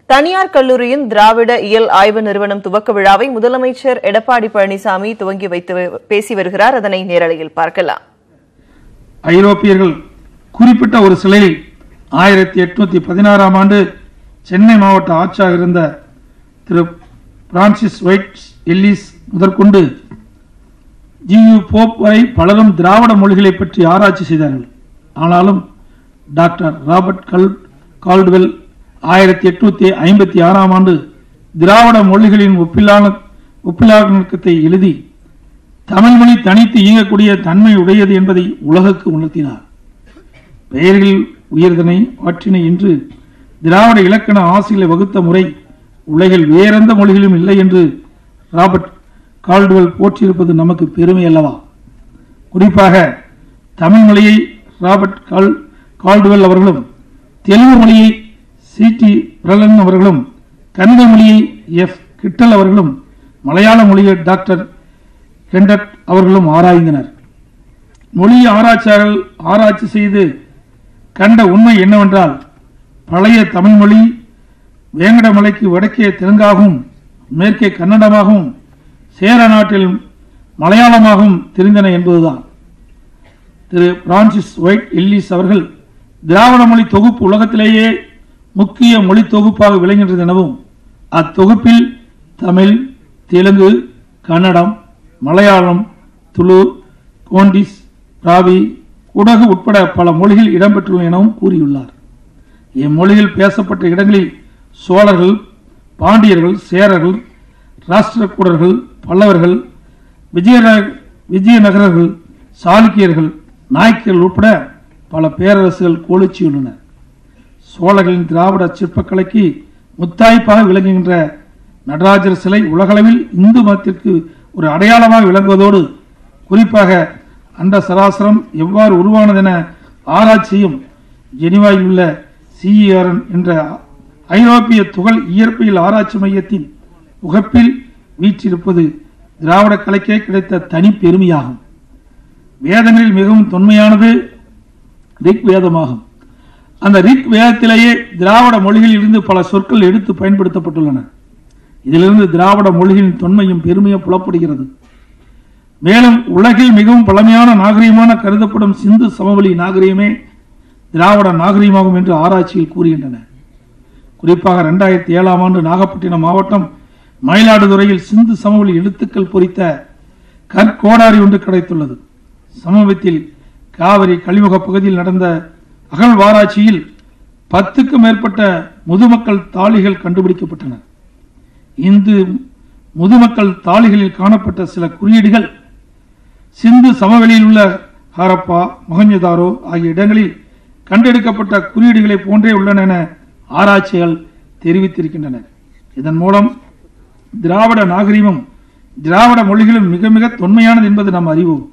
தனியார் கல்லூரியின் திராவிட இயல் ஆய்வு நிறுவனம் துவக்க விழாவை முதலமைச்சர் எடப்பாடி பழனிசாமி துவங்கி வைத்து பேசி வருகிறார் அதனை நேரலையில் பார்க்கலாம் ஐரோப்பியர்கள் குறிப்பிட்ட ஒரு சிலையில் ஆயிரத்தி எட்நூத்தி பதினாறாம் ஆண்டு சென்னை மாவட்ட ஆட்சியாக இருந்த திரு பிரான்சிஸ் ஒயிட் எல்லிஸ் முதற்கொண்டு ஜியு போப் வரை பலரும் திராவிட மொழிகளை பற்றி ஆராய்ச்சி செய்தார்கள் ஆனாலும் டாக்டர் ராபர்ட் கல் கால்டுவெல் ஆயிரத்தி எட்நூத்தி ஐம்பத்தி ஆறாம் ஆண்டு திராவிட மொழிகளின் ஒப்பிலான ஒப்பிலாக்கத்தை எழுதி தமிழ் மொழி தனித்து இயங்கக்கூடிய தன்மை உடையது என்பதை உலகுக்கு உணர்த்தினார் பெயரில் உயர்தனை ஆற்றினை என்று திராவிட இலக்கண ஆசிரியரை வகுத்த முறை உலகில் வேறெந்த மொழிகளிலும் இல்லை என்று ராபர்ட் கால்டுவெல் போற்றியிருப்பது நமக்கு பெருமை அல்லவா குறிப்பாக தமிழ் மொழியை ராபர்ட் கால் கால்டுவெல் அவர்களும் தெலுங்கு மொழியை சி டி பிரலன் அவர்களும் கன்னட மொழியை எஃப் கிட்டல் அவர்களும் மலையாள மொழியை டாக்டர் கெண்டட் அவர்களும் ஆராய்ந்தனர் மொழி ஆராய்ச்சியாளர்கள் ஆராய்ச்சி செய்து கண்ட உண்மை என்னவென்றால் பழைய தமிழ் மொழி வேங்கடமலைக்கு வடக்கே தெலுங்காகவும் மேற்கே கன்னடமாகவும் சேர நாட்டில் மலையாளமாகவும் தெரிந்தன என்பதுதான் திரு பிரான்சிஸ் ஒயிட் எல்லிஸ் அவர்கள் திராவிட மொழி தொகுப்பு உலகத்திலேயே முக்கிய மொழி தொகுப்பாக விளங்குகின்றது எனவும் அத்தொகுப்பில் தமிழ் தெலுங்கு கன்னடம் மலையாளம் துளு கோண்டிஸ் ராவி குடகு உட்பட பல மொழிகள் இடம்பெற்றுள்ளன எனவும் கூறியுள்ளார் இம்மொழிகள் பேசப்பட்ட இடங்களில் சோழர்கள் பாண்டியர்கள் சேரர்கள் ராஷ்டிரக்கூடர்கள் பல்லவர்கள் விஜயந விஜயநகரர்கள் சாளுக்கியர்கள் நாயக்கர்கள் உட்பட பல பேரரசுகள் கோலிச்சியுள்ளனர் சோழர்களின் திராவிட சிற்பக்கலைக்கு முத்தாய்ப்பாக விளங்குகின்ற நடராஜர் சிலை உலகளவில் இந்து மதத்திற்கு ஒரு அடையாளமாக விளங்குவதோடு குறிப்பாக அண்ட சராசரம் எவ்வாறு உருவானதென ஆராய்ச்சியும் ஜெனிவாயில் உள்ள சிஇஆர்என் என்ற ஐரோப்பிய துகள் இயற்பியல் ஆராய்ச்சி மையத்தின் உகப்பில் வீற்றிருப்பது திராவிட கலைக்கே கிடைத்த தனி பெருமையாகும் வேதங்களில் மிகவும் தொன்மையானது ரிக் வேதமாகும் அந்த ரிக் வேதத்திலேயே திராவிட மொழிகளில் இருந்து பல சொற்கள் எடுத்து பயன்படுத்தப்பட்டுள்ளன இதிலிருந்து திராவிட மொழிகளின் தொன்மையும் பெருமையும் புலப்படுகிறது மேலும் உலகில் மிகவும் பழமையான நாகரிகமான கருதப்படும் சிந்து சமவெளி நாகரிகமே திராவிட நாகரிகமாகும் என்று ஆராய்ச்சியில் கூறுகின்றன குறிப்பாக இரண்டாயிரத்தி ஏழாம் ஆண்டு நாகப்பட்டினம் மாவட்டம் மயிலாடுதுறையில் சிந்து சமவெளி எழுத்துக்கள் பொறித்த கற்கோடாரி ஒன்று கிடைத்துள்ளது சமீபத்தில் காவிரி கழிமுக பகுதியில் நடந்த அகழ்வாராய்ச்சியில் பத்துக்கும் மேற்பட்ட முதுமக்கள் தாளிகள் கண்டுபிடிக்கப்பட்டன இந்து முதுமக்கள் தாளிகளில் காணப்பட்ட சில குறியீடுகள் சிந்து சமவெளியில் உள்ள ஹரப்பா மொஹஞ்சதாரோ ஆகிய இடங்களில் கண்டெடுக்கப்பட்ட குறியீடுகளை போன்றே உள்ளன என ஆராய்ச்சிகள் தெரிவித்திருக்கின்றன இதன் மூலம் திராவிட நாகரிகமும் திராவிட மொழிகளும் மிக மிக தொன்மையானது என்பது நாம் அறிவோம்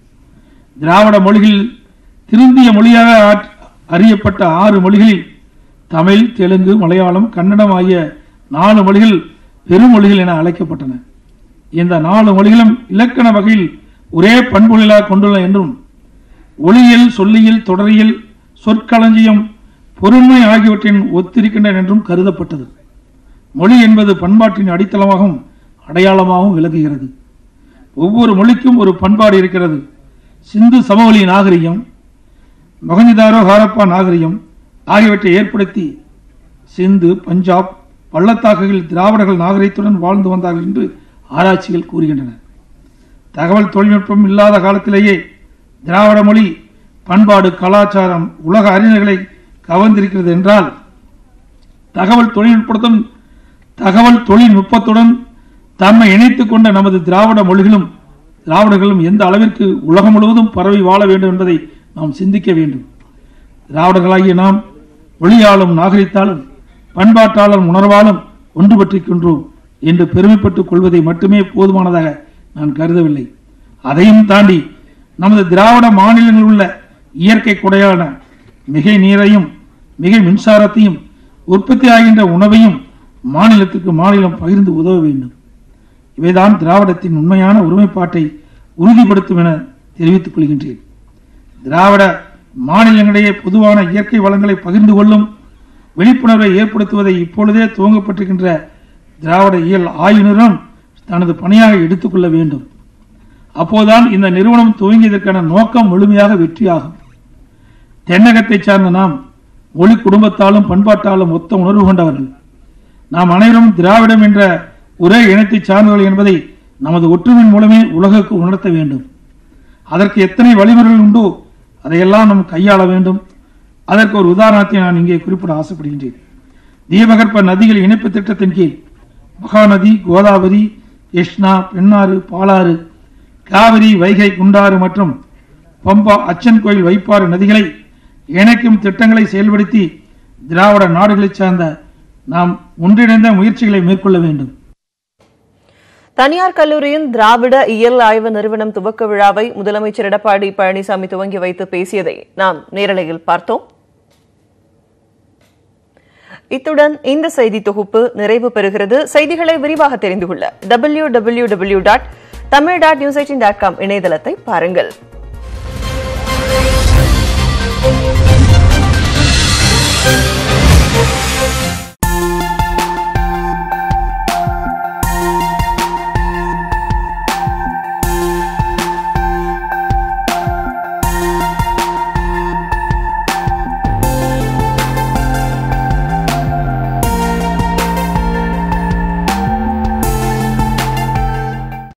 திராவிட மொழிகளில் திருந்திய மொழியாக ஆற்- அறியப்பட்ட ஆறு மொழிகளில் தமிழ் தெலுங்கு மலையாளம் கன்னடம் ஆகிய நாலு மொழிகள் பெருமொழிகள் என அழைக்கப்பட்டன இந்த நாலு மொழிகளும் இலக்கண வகையில் ஒரே பண்புகளாக கொண்டுள்ளன என்றும் ஒளியியல் சொல்லியல் தொடரியல் சொற்களஞ்சியம் பொருண்மை ஆகியவற்றின் ஒத்திருக்கின்றன என்றும் கருதப்பட்டது மொழி என்பது பண்பாட்டின் அடித்தளமாகவும் அடையாளமாகவும் விளங்குகிறது ஒவ்வொரு மொழிக்கும் ஒரு பண்பாடு இருக்கிறது சிந்து சமவெளி நாகரிகம் மொகஞ்சிதாரோ ஹாரப்பா நாகரிகம் ஆகியவற்றை ஏற்படுத்தி சிந்து பஞ்சாப் பள்ளத்தாக்குகளில் திராவிடர்கள் நாகரிகத்துடன் வாழ்ந்து வந்தார்கள் என்று ஆராய்ச்சிகள் கூறுகின்றன தகவல் தொழில்நுட்பம் இல்லாத காலத்திலேயே திராவிட மொழி பண்பாடு கலாச்சாரம் உலக அறிஞர்களை கவர்ந்திருக்கிறது என்றால் தகவல் தொழில்நுட்பத்துடன் தகவல் தொழில்நுட்பத்துடன் தம்மை இணைத்துக் கொண்ட நமது திராவிட மொழிகளும் திராவிடர்களும் எந்த அளவிற்கு உலகம் முழுவதும் பரவி வாழ வேண்டும் என்பதை நாம் சிந்திக்க வேண்டும் திராவிடர்களாகிய நாம் மொழியாலும் நாகரிகத்தாலும் பண்பாட்டாலும் உணர்வாலும் ஒன்றுபட்டிருக்கின்றோம் என்று பெருமைப்பட்டுக் கொள்வதை மட்டுமே போதுமானதாக நான் கருதவில்லை அதையும் தாண்டி நமது திராவிட மாநிலங்களில் உள்ள இயற்கை கொடையான மிகை நீரையும் மிகை மின்சாரத்தையும் உற்பத்தி ஆகின்ற உணவையும் மாநிலத்துக்கு மாநிலம் பகிர்ந்து உதவ வேண்டும் இவைதான் திராவிடத்தின் உண்மையான ஒருமைப்பாட்டை உறுதிப்படுத்தும் என தெரிவித்துக் கொள்கின்றேன் திராவிட மாநிலங்களிடையே பொதுவான இயற்கை வளங்களை பகிர்ந்து கொள்ளும் விழிப்புணர்வை ஏற்படுத்துவதை இப்பொழுதே துவங்கப்பட்டிருக்கின்ற திராவிட இயல் ஆய்வு நிறுவனம் தனது பணியாக எடுத்துக்கொள்ள வேண்டும் அப்போதுதான் இந்த நிறுவனம் துவங்கியதற்கான நோக்கம் முழுமையாக வெற்றியாகும் தென்னகத்தை சார்ந்த நாம் மொழி குடும்பத்தாலும் பண்பாட்டாலும் ஒத்த உணர்வு கொண்டவர்கள் நாம் அனைவரும் திராவிடம் என்ற ஒரே இனத்தை சார்ந்தவர்கள் என்பதை நமது ஒற்றுமையின் மூலமே உலகுக்கு உணர்த்த வேண்டும் அதற்கு எத்தனை வழிமுறைகள் உண்டோ அதையெல்லாம் நாம் கையாள வேண்டும் அதற்கு ஒரு உதாரணத்தை நான் இங்கே குறிப்பிட ஆசைப்படுகின்றேன் தீபகற்ப நதிகள் இணைப்பு திட்டத்தின் கீழ் மகாநதி கோதாவரி யஷ்னா பெண்ணாறு பாலாறு காவிரி வைகை குண்டாறு மற்றும் பம்பா அச்சன் கோயில் வைப்பாறு நதிகளை இணைக்கும் திட்டங்களை செயல்படுத்தி திராவிட நாடுகளைச் சார்ந்த நாம் ஒன்றிணைந்த முயற்சிகளை மேற்கொள்ள வேண்டும் தனியார் கல்லூரியின் திராவிட இயல் ஆய்வு நிறுவனம் துவக்க விழாவை முதலமைச்சர் எடப்பாடி பழனிசாமி துவங்கி வைத்து பேசியதை நாம் நேரலையில் பார்த்தோம் இத்துடன் இந்த செய்தி தொகுப்பு நிறைவு பெறுகிறது செய்திகளை விரிவாக தெரிந்து கொள்ள W W W dot Tamil dot news dot com இணையதளத்தை பாருங்கள்